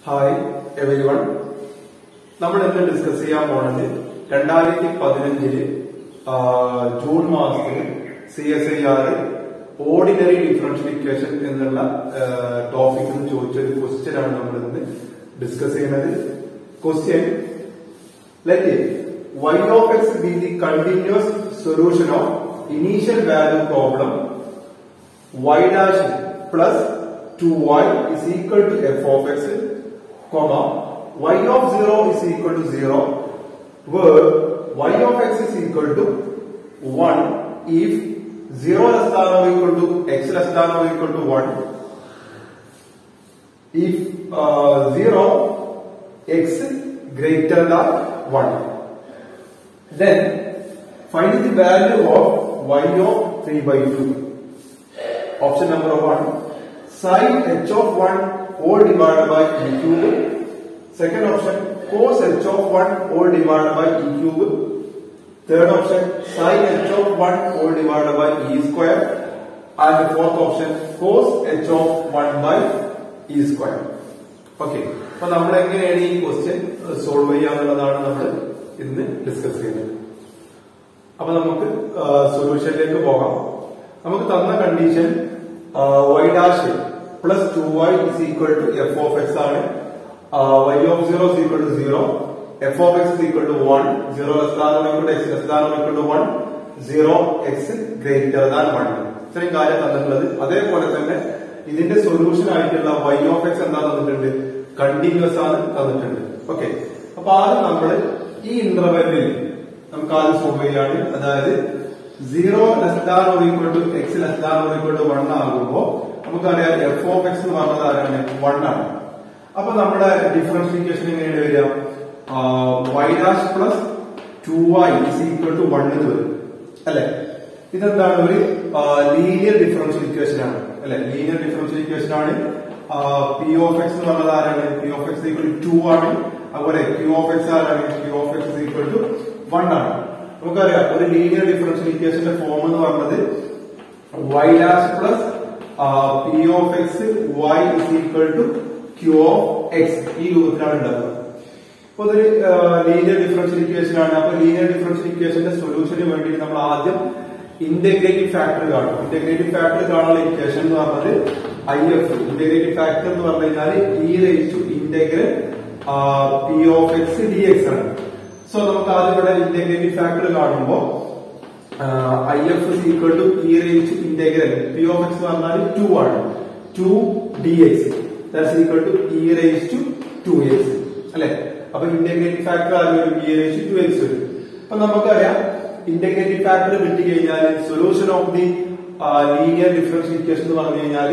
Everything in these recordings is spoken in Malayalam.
ഹായ് എവരി വൺ നമ്മൾ ഇന്ന് ഡിസ്കസ് ചെയ്യാൻ പോണത് രണ്ടായിരത്തി പതിനഞ്ചില് ജൂൺ മാസത്തിൽ C S I R ordinary differential equation എന്നുള്ള ടോപ്പിക്കിൽ ചോദിച്ച ഒരു ക്വസ്റ്റ്യൻ ആണ് നമ്മൾ ഇന്ന് ഡിസ്കസ് ചെയ്യുന്നത് question let y of x be the continuous solution of initial value problem y dash plus 2y is equal to f of x, comma y of 0 is equal to 0, where y of x is equal to 1 if 0 less than or equal to x less than or equal to 1, if uh, 0 x greater than 1. Then find the value of y of 3 by 2. Option number one, sin h of 1 all divided by e cube. Second option, cos h of 1 all divided by e cube. Third option, sin h of 1 all divided by e square. And the fourth option, cos h of 1 by e square. Okay അപ്പൊ നമ്മൾ എങ്ങനെയാണ് ഈ ക്വസ്റ്റ്യൻ സോൾവ് ചെയ്യാന്നുള്ളതാണ് നമ്മൾ ഇന്ന് ഡിസ്കസ് ചെയ്യുന്നത് അപ്പൊ നമുക്ക് സൊല്യൂഷനിലേക്ക് പോകാം നമുക്ക് തന്ന condition y dash plus two y is equal to f of x ആണ് y of zero is equal to zero f of x is equal to one zero less than equal to x less than equal to one zero x greater than one ഇത്രയും കാര്യം തന്നിട്ടുള്ളത് അതേപോലെ തന്നെ ഇതിന്റെ സൊല്യൂഷൻ ആയിട്ടുള്ള വൈ ഓഫ് എക്സ് എന്താ തന്നിട്ടുണ്ട് കണ്ടിന്യൂസ് ആണ് തന്നിട്ടുണ്ട് ഓക്കെ അപ്പൊ ആദ്യം നമ്മൾ ഈ ഇന്റർവെല്ലിൽ നമുക്ക് ആദ്യം സോൾവ് ചെയ്യാണ് അതായത് zero less than or equal to x less than or equal to one ആകുമ്പോ നമുക്കറിയാം എഫ് ഓഫ് എക്സ് എന്ന് പറഞ്ഞത് ആരാണ് വൺ ആണ് അപ്പൊ നമ്മുടെ ഡിഫറൻഷിയേഷൻ എങ്ങനെയാണ് വരിക y dash plus two y is equal to one എന്ന് വരും അല്ലെ ഇതെന്താണ് ഒരു ലീനിയർ ഡിഫറൻഷ്യൽ ഇക്വേഷൻ ആണ് അല്ലെ ലീനിയർ ഡിഫറൻഷ്യൽ ഇക്വേഷൻ ആണ് പി ഓഫ് എക്സ് എന്ന് പറഞ്ഞത് ആരാണ് p of x equal two ആണ് അതുപോലെ ക്യൂ ഓഫ് എക്സ് ആരാണ് q of x equal to one ആണ് നമുക്കറിയാം ഒരു ലീനിയർ ഡിഫറൻഷ്യൽ ഇക്വേഷന്റെ ഫോം എന്ന് പറഞ്ഞത് y dash plus p of x y is equal to q of x ഈ രൂപത്തിലാണ് ഉണ്ടാക്കുക അപ്പൊ അതൊരു ലീനിയർ ഡിഫറൻഷ്യൽ ഇക്വേഷൻ ആണ് അപ്പൊ ലീനിയർ ഡിഫറൻഷ്യൽ ഇക്വേഷന്റെ സൊല്യൂഷന് വേണ്ടി നമ്മൾ ആദ്യം ഇന്റഗ്രേറ്റീവ് ഫാക്ടർ കാണും ഇന്റഗ്രേറ്റീവ് ഫാക്ടർ കാണാനുള്ള ഇക്വേഷൻ എന്ന് പറഞ്ഞത് ഐ എഫ് ഇന്റഗ്രേറ്റീവ് ഫാക്ടർ എന്ന് പറഞ്ഞു കഴിഞ്ഞാൽ e raise to integral p of x d x ആണ് സോ നമുക്ക് ആദ്യം ഇവിടെ ഇന്റഗ്രേറ്റീവ് ഫാക്ടർ കാണുമ്പോൾ I F is equal to e raise to integral p of x എന്ന് പറഞ്ഞാൽ ടു ആണ് two d x that's equal to e raise to two x അല്ലെ അപ്പൊ ഇന്റഗ്രേറ്റീവ് ഫാക്ടർ ആദ്യം വരും E raise to two x വരും അപ്പൊ നമുക്കറിയാം ഇന്റഗ്രേറ്റീവ് ഫാക്ടർ കിട്ടി കഴിഞ്ഞാൽ solution of the linear differential equation എന്ന് പറഞ്ഞു കഴിഞ്ഞാൽ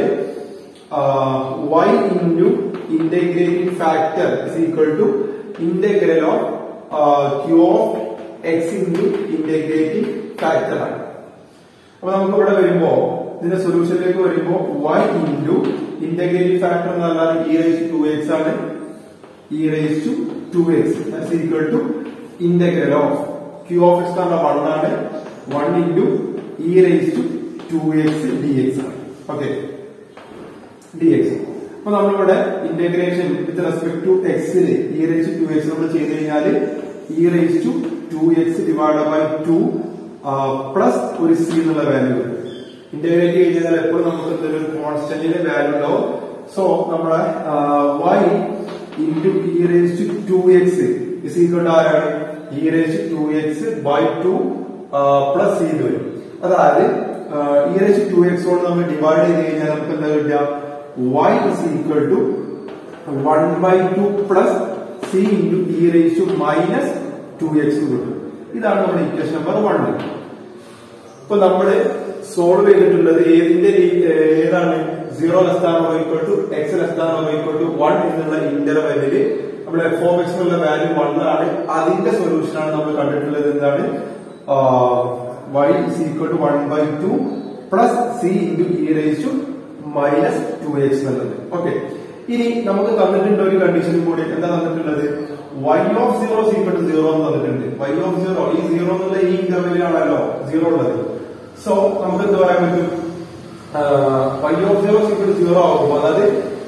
y into integrating factor is equal to integral of uh, q of x into integrating factor ആണ് അപ്പൊ നമുക്ക് ഇവിടെ വരുമ്പോ ഇതിന്റെ സൊല്യൂഷനിലേക്ക് വരുമ്പോ y into integrating factor എന്ന് പറഞ്ഞാൽ e raised to 2x ആണ് e raised to 2x that's equal to integral of q of x എന്ന് പറഞ്ഞാൽ 1 ആണ് 1 into e raised to 2x dx ആണ് ഓക്കെ dx അപ്പൊ നമ്മളിവിടെ ഇന്റഗ്രേഷൻ വിത്ത് റെസ്പെക്ട് ടു എക്സിൽ ഇ റേസ് ടു എക്സ് നമ്മൾ ചെയ്ത് കഴിഞ്ഞാൽ e raise to two x divide by two plus ഒരു സി എന്നുള്ള വാല്യൂ വരും ഇന്റഗ്രേറ്റ് കഴിഞ്ഞാൽ എപ്പോഴും നമുക്ക് എന്തൊരു കോൺസ്റ്റന്റിന്റെ വാല്യൂ ഉണ്ടാവും സോ നമ്മുടെ y into e raise to two x is equal to ആരാണ് e raise to two x by two plus c വരും അതായത് ഇ റേസ് ടു എക്സ് കൊണ്ട് നമ്മൾ ഡിവൈഡ് ചെയ്ത് കഴിഞ്ഞാൽ നമുക്ക് എന്താ കിട്ടുക y is equal to 1 by 2 plus c into e raised to minus 2x കിട്ടും ഇതാണ് നമ്മുടെ ഇക്വേഷൻ നമ്പർ വൺ ഇപ്പൊ നമ്മള് സോൾവ് ചെയ്തിട്ടുള്ളത് ഏതിന്റെ ഏതാണ് zero less than or equal to x less than or equal to one എന്നുള്ള ഇന്റർവെല്ലില് നമ്മൾ എഫ് ഓഫ് എക്സ് എന്നുള്ള വാല്യൂ വൺ ആണ് അതിന്റെ സൊല്യൂഷൻ ആണ് നമ്മൾ കണ്ടിട്ടുള്ളത് എന്താണ് y is equal to 1 by 2 plus c into e raised to minus two x എന്നുള്ളത് ഓക്കെ ഇനി നമുക്ക് തന്നിട്ടുണ്ട് ഒരു കണ്ടീഷൻ കൂടി എന്താ തന്നിട്ടുള്ളത് y of zero is equal to zero എന്ന് തന്നിട്ടുണ്ട് വൈ ഓഫ് സീറോ ഈ സീറോ എന്നുള്ള ഈ ഇന്റർവെല്ലിലാണല്ലോ സീറോ ഉള്ളത് സോ നമുക്ക് എന്ത് പറയാൻ പറ്റും y of zero is equal to zero ആകുമ്പോൾ അതായത്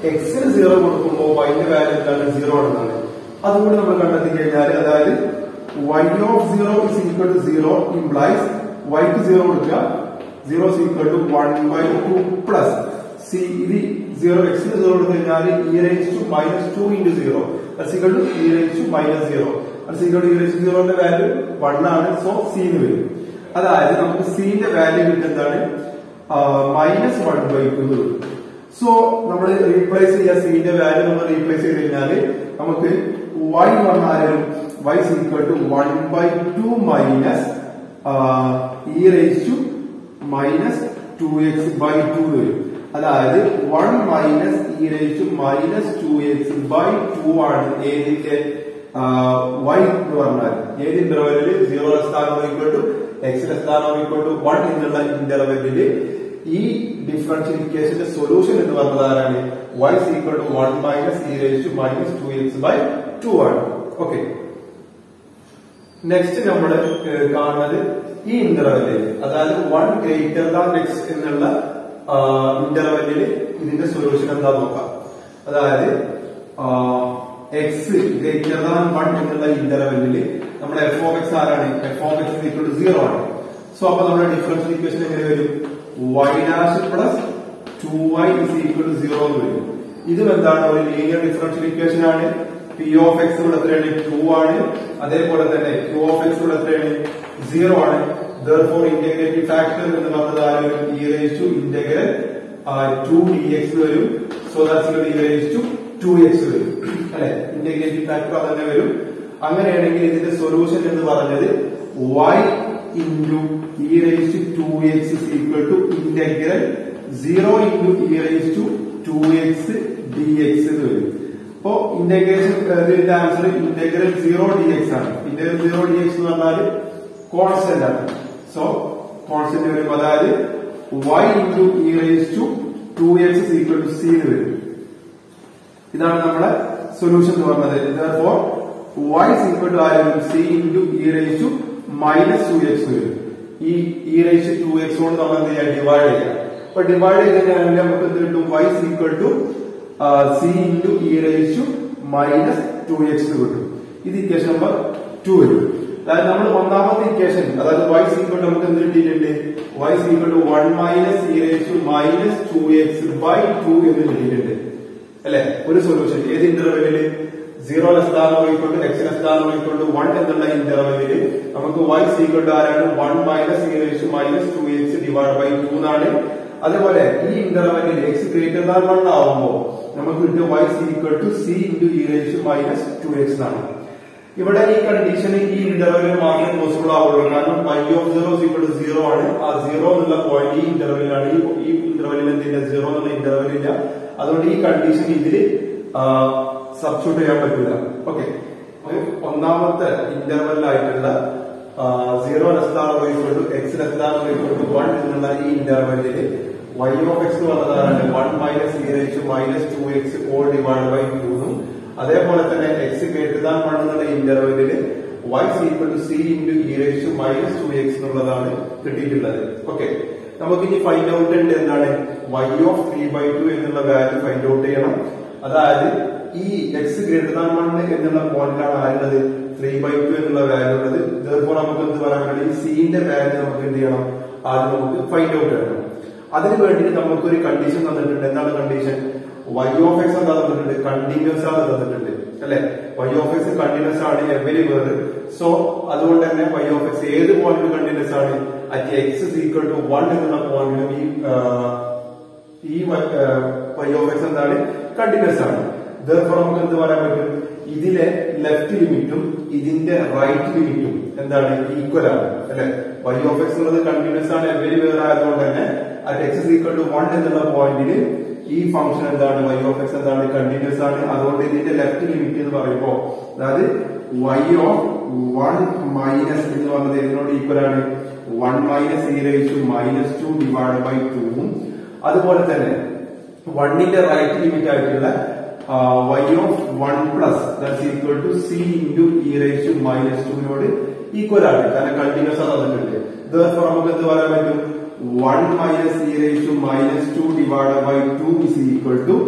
എക്സിന് സീറോ കൊടുക്കുമ്പോൾ വൈന്റെ വാല്യൂ എന്താണ് സീറോ ആണെന്നാണ് അതുകൊണ്ട് നമ്മൾ കണ്ടെത്തി കഴിഞ്ഞാൽ അതായത് y of zero is equal to zero implies വൈക്ക് സീറോ കൊടുക്കുക zero is equal to one by two plus c ഇത് സീറോ എക്സിന് സീറോ കൊടുത്തു കഴിഞ്ഞാൽ e raise to minus two into zero equal to e raise to minus zero equal to e raise to സീറോന്റെ വാല്യൂ വൺ ആണ് സോ സി എന്ന് വരും അതായത് നമുക്ക് സിന്റെ വാല്യൂ കിട്ടുന്നതാണ് മൈനസ് വൺ ബൈ ടു എന്ന് വരും സോ നമ്മൾ റീപ്ലേസ് ചെയ്യുക സിന്റെ വാല്യൂ നമ്മൾ റീപ്ലേസ് ചെയ്ത് കഴിഞ്ഞാൽ നമുക്ക് y പറഞ്ഞാലും y equal to one by two minus e raise to minus two x by two വരും അതായത് one minus e raise to minus two x by two ആണ് ഏതിന്റെ y എന്ന് പറഞ്ഞാൽ ഏത് ഇന്റർവെല്ലിൽ സീറോ സ്ഥാനം ഈക്വൽ ടു എക്സ് സ്ഥാനം ഈക്വൽ ടു വൺ എന്നുള്ള ഇന്റർവെല്ലില് ഈ ഡിഫറൻഷ്യലിക്കേഷന്റെ സൊല്യൂഷൻ എന്ന് പറഞ്ഞത് ആരാണ് y equal to one minus e raise to minus two x by two ആണ് ഓക്കെ നെക്സ്റ്റ് നമ്മൾ കാണുന്നത് ഈ ഇന്റർവെല്ലിൽ അതായത് വൺ ഗ്രേറ്റർ ദാൻ എക്സ് എന്നുള്ള ഇന്റർവെല്ലിൽ ഇതിന്റെ സൊല്യൂഷൻ എന്താ നോക്കാം അതായത് എക്സ് ഗ്രേറ്റർ ദാൻ വൺ എന്നുള്ള ഇന്റർവെല്ലിൽ നമ്മുടെ എഫ് ഓഫ് എക്സ് ആരാണ് f of x equal to zero ആണ് സോ അപ്പൊ നമ്മുടെ ഡിഫറൻഷ്യൽ ഇക്വേഷൻ എങ്ങനെ വരും y dash plus two y is equal to zero എന്ന് വരും ഇതും എന്താണ് ഒരു ലീനിയർ ഡിഫറൻഷ്യൽ ഇക്വേഷൻ ആണ് പി ഓഫ് എക്സ് ഇവിടെ എത്രയാണ് ടു ആണ് അതേപോലെ തന്നെ ക്യൂ ഓഫ് എക്സ് ഇവിടെ എത്രയാണ് സീറോ ആണ് ദർഫോർ ഇന്റഗ്രേറ്റീവ് ഫാക്ടർ എന്ന് പറഞ്ഞത് ആരും e raise to integral two d x വരും so that's e raise to two x വരും അല്ലെ ഇന്റഗ്രേറ്റീവ് ഫാക്ടർ അതന്നെ വരും അങ്ങനെയാണെങ്കിൽ ഇതിന്റെ സൊല്യൂഷൻ എന്ന് പറഞ്ഞത് y into e raise to two x is equal to integral zero into e raise to two x d x എന്ന് വരും അപ്പോ ഇന്റഗ്രേഷൻ ഇതിന്റെ answer integral zero d x ആണ് ഇന്റഗ്രൽ സീറോ ഡി എക്സ് എന്ന് പറഞ്ഞാൽ കോൺസ്റ്റന്റ് ആണ് സോ കോൺസ്റ്റന്റ് വരുമ്പോൾ അതായത് y into e raise to two x equal to c എന്ന് വരും ഇതാണ് നമ്മുടെ സൊല്യൂഷൻ എന്ന് പറഞ്ഞത് ഫോർ y ഈക്വൽ ടു ആയിരുന്നു c into e raise to minus two x വരും ഈ ഇ റേസ് ടു എക്സ് കൊണ്ട് നമ്മൾ എന്ത് ചെയ്യാം ഡിവൈഡ് ചെയ്യാം അപ്പൊ ഡിവൈഡ് ചെയ്ത് കഴിഞ്ഞാൽ നമുക്ക് എന്ത് കിട്ടും y equal to c into e raise to minus two x കിട്ടും ഇത് ഇക്വേഷൻ നമ്പർ ടു വരും അതായത് നമ്മൾ ഒന്നാമത്തെ ഇക്വേഷൻ അതായത് y ഈക്വൽ ടു നമുക്ക് എന്ത് കിട്ടിയിട്ടുണ്ട് y equal to one minus e raise to minus two x by two എന്ന് കിട്ടിയിട്ടുണ്ട് അല്ലെ ഒരു സൊല്യൂഷൻ ഏത് ഇന്റർവെല്ലില് zero less than or equal x less than or equal to one എന്നുള്ള ഇന്റർവെല്ലില് നമുക്ക് y ഈക്വൽ ടു ആരാണ് one minus e raise minus two x divide by two എന്നാണ് അതേപോലെ ഈ ഇന്റർവെല്ലിൽ എക്സ് ഗ്രേറ്റർ ദാൻ വൺ ആവുമ്പോൾ നമുക്ക് കിട്ടും y equal to c into e raise minus two x എന്നാണ് ഇവിടെ ഈ കണ്ടീഷൻ ഈ ഇന്റർവെല്ലിൽ മാത്രമേ പോസിബിൾ ആവുള്ളൂ കാരണം y of zero equal to zero ആണ് ആ സീറോ എന്നുള്ള പോയിന്റ് ഈ ഇന്റർവെല്ലിലാണ് ഈ ഈ ഇന്റർവെല്ലിൽ എന്തില്ല സീറോ എന്നുള്ള ഇന്റർവെല്ലില്ല അതുകൊണ്ട് ഈ കണ്ടീഷൻ ഇതിൽ സബ്സ്റ്റിറ്റ്യൂട്ട് ചെയ്യാൻ പറ്റില്ല ഓക്കെ ഒന്നാമത്തെ ഇന്റർവെൽ ആയിട്ടുള്ള zero less than or equal to x less than or equal to one എന്നുള്ള ഈ ഇന്റർവെല്ലിൽ y ഓഫ് എക്സ് വന്നതാണ് one minus e raise minus two x all divide by ടൂന്നും അതേപോലെ തന്നെ എക്സ് ഗ്രേറ്റർ ദാൻ വൺ എന്നുള്ള ഇന്റർവെല്ലിൽ y equal to c into e raise minus two x എന്നുള്ളതാണ് കിട്ടിയിട്ടുള്ളത് ഓക്കെ നമുക്ക് ഇനി ഫൈൻഡ് ഔട്ട് ഉണ്ട് എന്താണ് y of three by two എന്നുള്ള വാല്യൂ ഫൈൻഡ് ഔട്ട് ചെയ്യണം അതായത് ഈ എക്സ് ഗ്രേറ്റർ ദാൻ വൺ എന്നുള്ള പോയിന്റിലാണ് ആരുള്ളത് ത്രീ ബൈ ടു എന്നുള്ള വാല്യൂ ഉള്ളത് ഇതേപോലെ നമുക്ക് എന്ത് പറയാൻ വേണ്ടി ഈ സിന്റെ വാല്യൂ നമുക്ക് എന്ത് ചെയ്യണം ആദ്യം നമുക്ക് ഫൈൻഡ് ഔട്ട് ചെയ്യണം അതിന് വേണ്ടിയിട്ട് നമുക്കൊരു കണ്ടീഷൻ തന്നിട്ടുണ്ട് എന്താണ് കണ്ടീഷൻ y ഓഫ് എക്സ് എന്താ തന്നിട്ടുണ്ട് കണ്ടിന്യൂസ് ആണ് തന്നിട്ടുണ്ട് അല്ലെ y ഓഫ് എക്സ് കണ്ടിന്യൂസ് ആണ് എവരി വേർഡ് സോ അതുകൊണ്ട് തന്നെ y ഓഫ് എക്സ് ഏത് പോയിന്റ് കണ്ടിന്യൂസ് ആണ് at x equal to one എന്നുള്ള പോയിന്റിലും ഈ ഈ y ഓഫ് എക്സ് എന്താണ് കണ്ടിന്യൂസ് ആണ് ഇതേപോലെ നമുക്ക് എന്ത് പറയാൻ പറ്റും ഇതിലെ ലെഫ്റ്റ് ലിമിറ്റും ഇതിന്റെ റൈറ്റ് ലിമിറ്റും എന്താണ് ഈക്വൽ ആണ് അല്ലെ y ഓഫ് എക്സ് എന്നുള്ളത് കണ്ടിന്യൂസ് ആണ് എവരി വേർ ആയതുകൊണ്ട് തന്നെ at x equal to one എന്നുള്ള പോയിന്റിൽ ഈ ഫംഗ്ഷൻ എന്താണ് y ഓഫ് എക്സ് എന്താണ് കണ്ടിന്യൂസ് ആണ് അതുകൊണ്ട് ഇതിന്റെ ലെഫ്റ്റ് ലിമിറ്റ് എന്ന് പറയുമ്പോൾ അതായത് y ഓഫ് വൺ മൈനസ് എന്ന് പറഞ്ഞത് ഇതിനോട് ഈക്വൽ ആണ് one minus e raise minus two divide by ടൂവും അതുപോലെ തന്നെ വണ്ണിന്റെ റൈറ്റ് ലിമിറ്റ് ആയിട്ടുള്ള y of one plus that's equal to c into e raise minus ടുവിനോട് ഈക്വൽ ആണ് കാരണം കണ്ടിന്യൂസ് ആണ് തന്നിട്ടുണ്ട് ഇതേപോലെ നമുക്ക് എന്ത് പറയാൻ പറ്റും one minus e raise minus two divide by two is equal to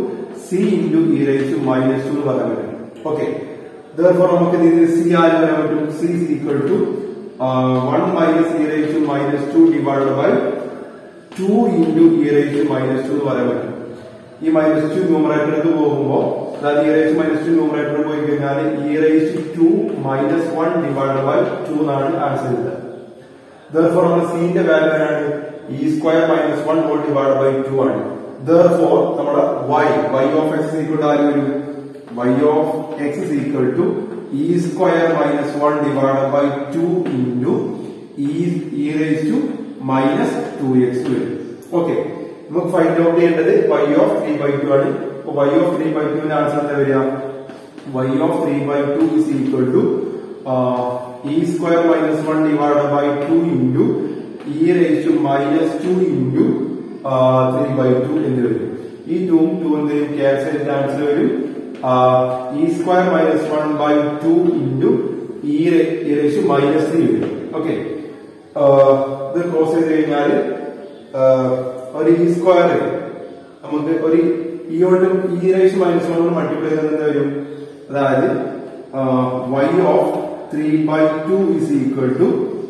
c into e raise to minus two എന്ന് പറയാൻ പറ്റും ഓക്കെ therefore നമുക്ക് ഇതിന് സി ആര് വരാൻ പറ്റും c is equal to one minus e raise to minus two divide by two into e raise to minus two എന്ന് പറയാൻ പറ്റും ഈ മൈനസ് ടു ന്യൂമറേറ്ററിലേക്ക് പോകുമ്പോൾ അതായത് e raise minus two numerator പോയി കഴിഞ്ഞാൽ e raise to minus one divide by two എന്നാണ് ആൻസർ ചെയ്തത് therefore നമ്മുടെ സീന്റെ വാല്യൂ ആണ് e square minus one whole divide by two ആണ് therefore നമ്മുടെ y y of x is equal to ആര് വരും y of x is equal to e square minus one divide by two into e e raise to minus two x വരും ഓക്കെ നമുക്ക് ഫൈൻഡ് ഔട്ട് ചെയ്യേണ്ടത് y of three by two ആണ് അപ്പൊ y ഓഫ് ത്രീ ബൈ ടുവിന്റെ ആൻസർ എന്താ വരിക y of three by two is equal to e square minus one divide by two into e raise to minus two into three by two എന്ന് വരും ഈ ടൂം ടു എന്തെയും ക്യാൻസൽ ചെയ്ത് ആൻസർ വരും e square minus one by two into e raise to minus three വരും ഓക്കെ ഇത് ക്രോസ് ചെയ്ത് കഴിഞ്ഞാൽ ഒരു ഇ സ്ക്വയർ നമുക്ക് ഒരു ഇ കൊണ്ടും ഇ റേസ് മൈനസ് വൺ കൊണ്ട് മൾട്ടിപ്ലൈ ചെയ്ത് എന്താ വരും അതായത് y of three by two is equal to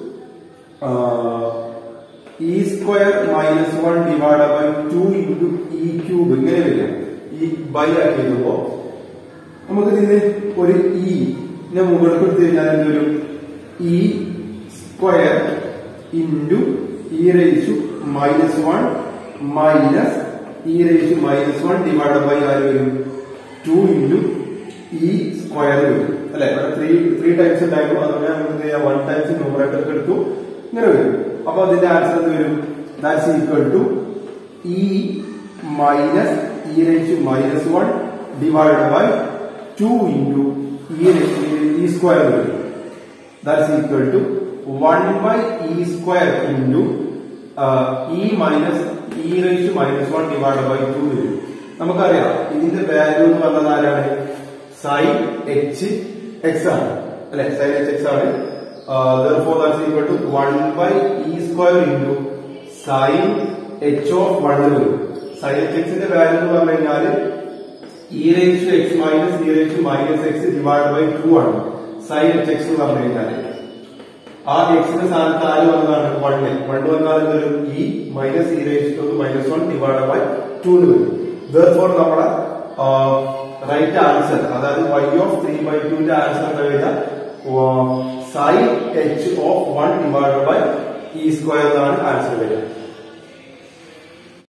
e square minus one divide by two into e cube ഇങ്ങനെ വരിക ഈ ബൈ ആക്കി എഴുതുമ്പോ നമുക്ക് ഇതിന് ഒരു ഇ മുകളിൽ കൊടുത്തു കഴിഞ്ഞാൽ എന്ത് വരും e square into e raise minus one minus e raise minus one divide by ആര് വരും ടു ഇൻറ്റു ഇ സ്ക്വയർ വരും അല്ലെ ഇവിടെ ത്രീ ത്രീ ടൈംസ് ഉണ്ടായിരുന്നു അതുകൊണ്ട് നമുക്ക് എന്ത് ചെയ്യാം വൺ ടൈംസ് ന്യൂമറേറ്റർ എടുത്തു ഇങ്ങനെ വരും അപ്പൊ അതിന്റെ ആൻസർ എന്ത് വരും that's equal to e minus e raise minus one divide by two into e square വരും that's equal to one by e square into e minus e raise minus one divide by two വരും നമുക്കറിയാം ഇതിന്റെ വാല്യൂ എന്ന് പറഞ്ഞത് ആരാണ് സൈൻ എച്ച് എക്സ് ആണ് അല്ലെ സൈൻ എച്ച് എക്സ് ആണ് therefore that's equal to 1 by e square into sin h of 1 വരും sin h x ന്റെ വാല്യൂ എന്ന് പറഞ്ഞു കഴിഞ്ഞാൽ e raised to x minus e raised to minus x divided by 2 ആണ് sin h x എന്ന് പറഞ്ഞു കഴിഞ്ഞാൽ ആ x ന്റെ സ്ഥാനത്ത് ആര് വന്നതാണ് 1 1 വന്നാൽ എന്ത് വരും e minus e raised to minus 1 divided by 2 എന്ന് വരും therefore നമ്മുടെ റൈറ്റ് ആൻസർ അതായത് y ഓഫ് 3 by 2 ന്റെ ആൻസർ എന്താ വരിക sine h of one divide by e square എന്നാണ് ആൻസർ വരിക